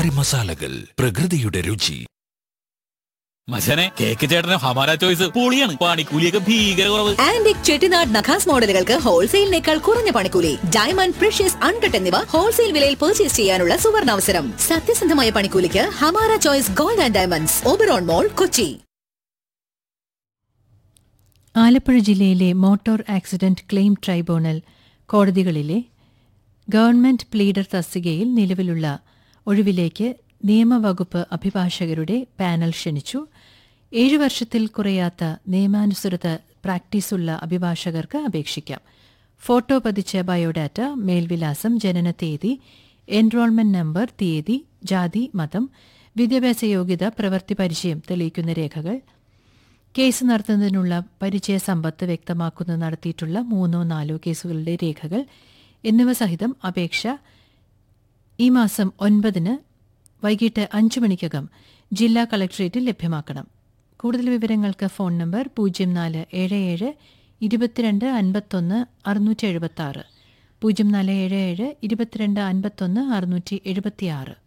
കറി മസാലകൾ പ്രകൃതിയുടെ രുചി മച്ചനെ കേക്ക് ചേട്ടന് ഹമാര ചോയ്സ് പൊളിയാണ് പണിക്കൂലിയൊക്കെ ഭീകര കുറവ് ആന്റിക് ചെട്ടിനാട് നഖാസ് മോഡലുകൾക്ക് ഹോൾസെയിലിനേക്കാൾ കുറഞ്ഞ പണിക്കൂലി ഡയമണ്ട് പ്രഷ്യസ് അൺകട്ട് എന്നിവ ഹോൾസെയിൽ വിലയിൽ പർച്ചേസ് ചെയ്യാനുള്ള സുവർണാവസരം സത്യസന്ധമായ പണിക്കൂലിക്ക് Hamara choice gold and diamonds Oberon mall Kochi Alappuzha ജില്ലയിലെ മോട്ടോർ ആക്സിഡന്റ് ക്ലെയിം ട്രൈബ്യൂണൽ കോടതികളിലെ ഗവൺമെന്റ് പ്ലീഡർ തസ്തികയിൽ നിലവിലുള്ള ഒഴിവിലേക്ക് നിയമവകുപ്പ് അഭിഭാഷകരുടെ പാനൽ ക്ഷണിച്ചു ഏഴു വർഷത്തിൽ കുറയാത്ത നിയമാനുസൃത പ്രാക്ടീസുള്ള അഭിഭാഷകർക്ക് അപേക്ഷിക്കാം ഫോട്ടോ പതിച്ച ബയോഡാറ്റ മേൽവിലാസം ജനന തീയതി എൻറോൾമെന്റ് നമ്പർ തീയതി ജാതി മതം വിദ്യാഭ്യാസ യോഗ്യത പ്രവൃത്തി പരിചയം തെളിയിക്കുന്ന രേഖകൾ കേസ് നടത്തുന്നതിനുള്ള പരിചയ സമ്പത്ത് വ്യക്തമാക്കുന്ന നടത്തിയിട്ടുള്ള മൂന്നോ നാലോ കേസുകളുടെ രേഖകൾ എന്നിവ സഹിതം അപേക്ഷ ഈ മാസം ഒൻപതിന് വൈകിട്ട് അഞ്ചു മണിക്കകം ജില്ലാ കളക്ടറേറ്റിൽ ലഭ്യമാക്കണം കൂടുതൽ വിവരങ്ങൾക്ക് ഫോൺ നമ്പർ പൂജ്യം നാല് ഏഴ് ഏഴ് ഇരുപത്തിരണ്ട് അൻപത്തൊന്ന് അറുന്നൂറ്റി എഴുപത്തി ആറ് പൂജ്യം നാല് ഏഴ് ഏഴ് ഇരുപത്തിരണ്ട് അൻപത്തൊന്ന് അറുന്നൂറ്റി എഴുപത്തിയാറ്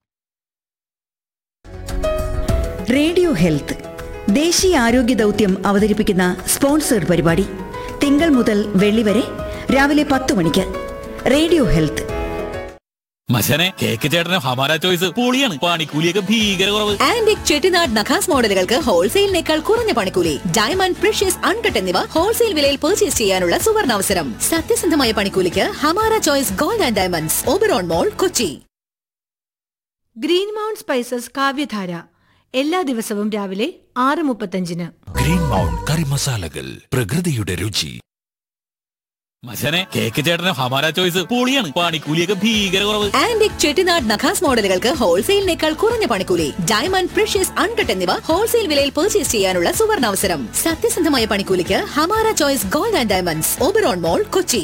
റേഡിയോ ഹെൽത്ത് ദേശീയ ആരോഗ്യ ദൗത്യം അവതരിപ്പിക്കുന്ന സ്പോൺസേഡ് പരിപാടി തിങ്കൾ മുതൽ വെള്ളി വരെ രാവിലെ പത്ത് മണിക്ക് റേഡിയോ ഹെൽത്ത് മച്ചനെ കേക്ക് ചേട്ടന് ഹമാര ചോയ്സ് പൊളിയാണ് പണിക്കൂലിയൊക്കെ ഭീകര കുറവ് ആന്റിക് ചെട്ടിനാട് നഖാസ് മോഡലുകൾക്ക് ഹോൾസെയിലിനേക്കാൾ കുറഞ്ഞ പണിക്കൂലി ഡയമണ്ട് പ്രഷ്യസ് അൺകട്ട് എന്നിവ ഹോൾസെയിൽ വിലയിൽ പർച്ചേസ് ചെയ്യാനുള്ള സുവർണാവസരം സത്യസന്ധമായ പണിക്കൂലിക്ക് Hamara choice gold and diamonds Oberon mall Kochi green mount spices Kavyadhara എല്ലാ ദിവസവും രാവിലെ ആറ് മുപ്പത്തഞ്ചിന് ഗ്രീൻ മൗണ്ട് കറി മസാലകൾ പ്രകൃതിയുടെ രുചി മച്ചനെ കേക്ക് ചേട്ടന് ഹമാര ചോയ്സ് പൊളിയാണ് പണിക്കൂലിയൊക്കെ ഭീകര കുറവ് ആന്റിക് ചെട്ടിനാട് നഖാസ് മോഡലുകൾക്ക് ഹോൾസെയിലിനേക്കാൾ കുറഞ്ഞ പണിക്കൂലി ഡയമണ്ട് പ്രഷ്യസ് അൺകട്ട് എന്നിവ ഹോൾസെയിൽ വിലയിൽ പർച്ചേസ് ചെയ്യാനുള്ള സുവർണാവസരം സത്യസന്ധമായ പണിക്കൂലിക്ക് Hamara choice gold and diamonds Oberon mall Kochi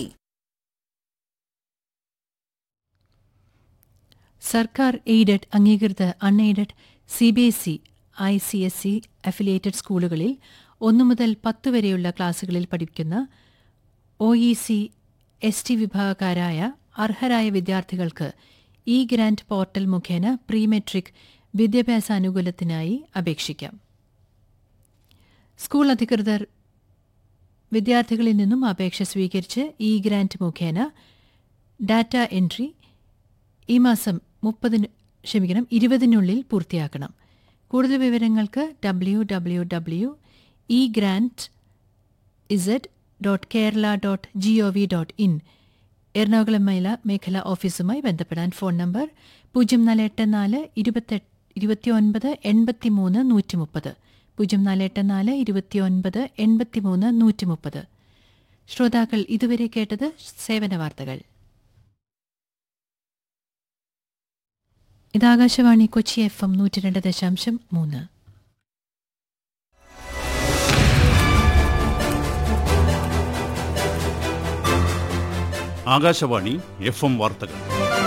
സർക്കാർ എയ്ഡഡ് അംഗീകൃത unaided C B S E I C S E affiliated സ്കൂളുകളിൽ ഒന്നു മുതൽ പത്ത് വരെയുള്ള ക്ലാസുകളിൽ പഠിക്കുന്ന O E C S T വിഭാഗക്കാരായ അർഹരായ വിദ്യാർത്ഥികൾക്ക് ഇ ഗ്രാന്റ് പോർട്ടൽ മുഖേന പ്രീ മെട്രിക് വിദ്യാഭ്യാസ അനുകൂലത്തിനായി അപേക്ഷിക്കാം സ്കൂൾ അധികൃതർ വിദ്യാർത്ഥികളിൽ നിന്നും അപേക്ഷ സ്വീകരിച്ച് ഇ ഗ്രാന്റ് മുഖേന ഡാറ്റ എൻട്രി ഈ മാസം മുപ്പതിന് ക്ഷമിക്കണം ഇരുപതിനുള്ളിൽ പൂർത്തിയാക്കണം കൂടുതൽ വിവരങ്ങൾക്ക് W W W E grant Z dot Kerala dot G O V dot in Ernakulam മേല മേഖലാ ഓഫീസുമായി ബന്ധപ്പെടാൻ ഫോൺ നമ്പർ പൂജ്യം നാല് എട്ട് നാല് ഇരുപത്തെട്ട് ഇരുപത്തിയൊൻപത് എൺപത്തിമൂന്ന് നൂറ്റി മുപ്പത് പൂജ്യം നാല് എട്ട് നാല് ഇരുപത്തിയൊൻപത് എൺപത്തിമൂന്ന് നൂറ്റി മുപ്പത് ശ്രോതാക്കൾ ഇതുവരെ കേട്ടത് സേവന വാർത്തകൾ ഇത് ആകാശവാണി കൊച്ചി എഫ് എം നൂറ്റി രണ്ട് ദശാംശം മൂന്ന് ആകാശവാണി എഫ് എം വാർത്തകൾ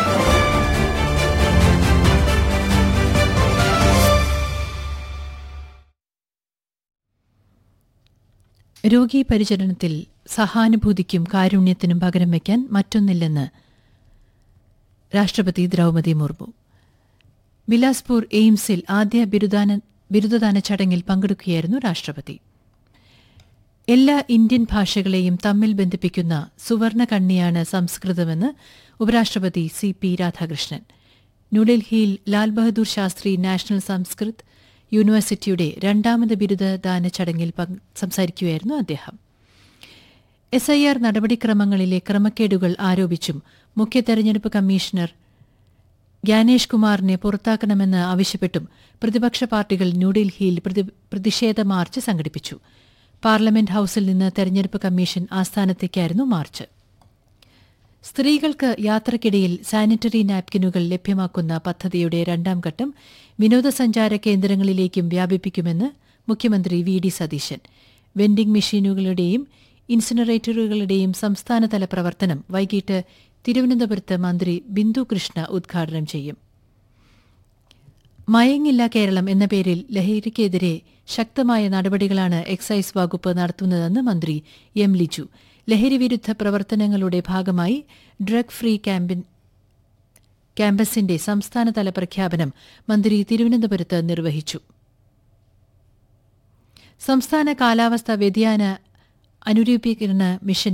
രോഗീ പരിചരണത്തിൽ സഹാനുഭൂതിക്കും കാരുണ്യത്തിനും പകരം വയ്ക്കാൻ മറ്റൊന്നില്ലെന്ന് രാഷ്ട്രപതി ദ്രൗപദി മുർമു ബിലാസ്പൂർ എയിംസിൽ ആദ്യ ബിരുദാന ബിരുദദാന ചടങ്ങിൽ പങ്കെടുക്കുകയായിരുന്നു രാഷ്ട്രപതി എല്ലാ ഇന്ത്യൻ ഭാഷകളെയും തമ്മിൽ ബന്ധിപ്പിക്കുന്ന സുവർണ കണ്ണിയാണ് സംസ്കൃതമെന്ന് ഉപരാഷ്ട്രപതി സി പി രാധാകൃഷ്ണൻ ന്യൂഡൽഹിയിൽ ലാൽ ബഹദൂർ ശാസ്ത്രി നാഷണൽ സംസ്കൃത് യൂണിവേഴ്സിറ്റിയുടെ രണ്ടാമത് ബിരുദദാന ചടങ്ങിൽ പങ്ക് സംസാരിക്കുകയായിരുന്നു അദ്ദേഹം എസ് ഐ ആർ നടപടിക്രമങ്ങളിലെ ക്രമക്കേടുകൾ ആരോപിച്ചും മുഖ്യ തെരഞ്ഞെടുപ്പ് കമ്മീഷണർ ഗ്യാനേഷ് കുമാറിനെ പുറത്താക്കണമെന്ന് ആവശ്യപ്പെട്ടും പ്രതിപക്ഷ പാർട്ടികൾ ന്യൂഡൽഹിയിൽ പ്രതി- പ്രതിഷേധ മാർച്ച് സംഘടിപ്പിച്ചു പാർലമെന്റ് ഹൌസിൽ നിന്ന് തെരഞ്ഞെടുപ്പ് കമ്മീഷൻ ആസ്ഥാനത്തേക്കായിരുന്നു മാർച്ച് സ്ത്രീകൾക്ക് യാത്രക്കിടയിൽ സാനിറ്ററി നാപ്കിനുകൾ ലഭ്യമാക്കുന്ന പദ്ധതിയുടെ രണ്ടാം ഘട്ടം വിനോദസഞ്ചാര കേന്ദ്രങ്ങളിലേക്കും വ്യാപിപ്പിക്കുമെന്ന് മുഖ്യമന്ത്രി വി ഡി സതീശൻ വെൻഡിംഗ് മെഷീനുകളുടെയും ഇൻസിനറേറ്ററുകളുടെയും സംസ്ഥാനതല പ്രവർത്തനം വൈകിട്ട് തിരുവനന്തപുരത്ത് മന്ത്രി ബിന്ദു കൃഷ്ണ ഉദ്ഘാടനം ചെയ്യും മയങ്ങില്ല കേരളം എന്ന പേരിൽ ലഹരിക്കെതിരെ ശക്തമായ നടപടികളാണ് എക്സൈസ് വകുപ്പ് നടത്തുന്നതെന്ന് മന്ത്രി എം ലിജു ലഹരി വിരുദ്ധ പ്രവർത്തനങ്ങളുടെ ഭാഗമായി ഡ്രഗ് ഫ്രീ ക്യാമ്പയിൻ ക്യാമ്പസിന്റെ സംസ്ഥാനതല പ്രഖ്യാപനം മന്ത്രി തിരുവനന്തപുരത്ത് നിർവഹിച്ചു സംസ്ഥാന കാലാവസ്ഥാ വ്യതിയാന അനുരൂപീകരണ മിഷൻ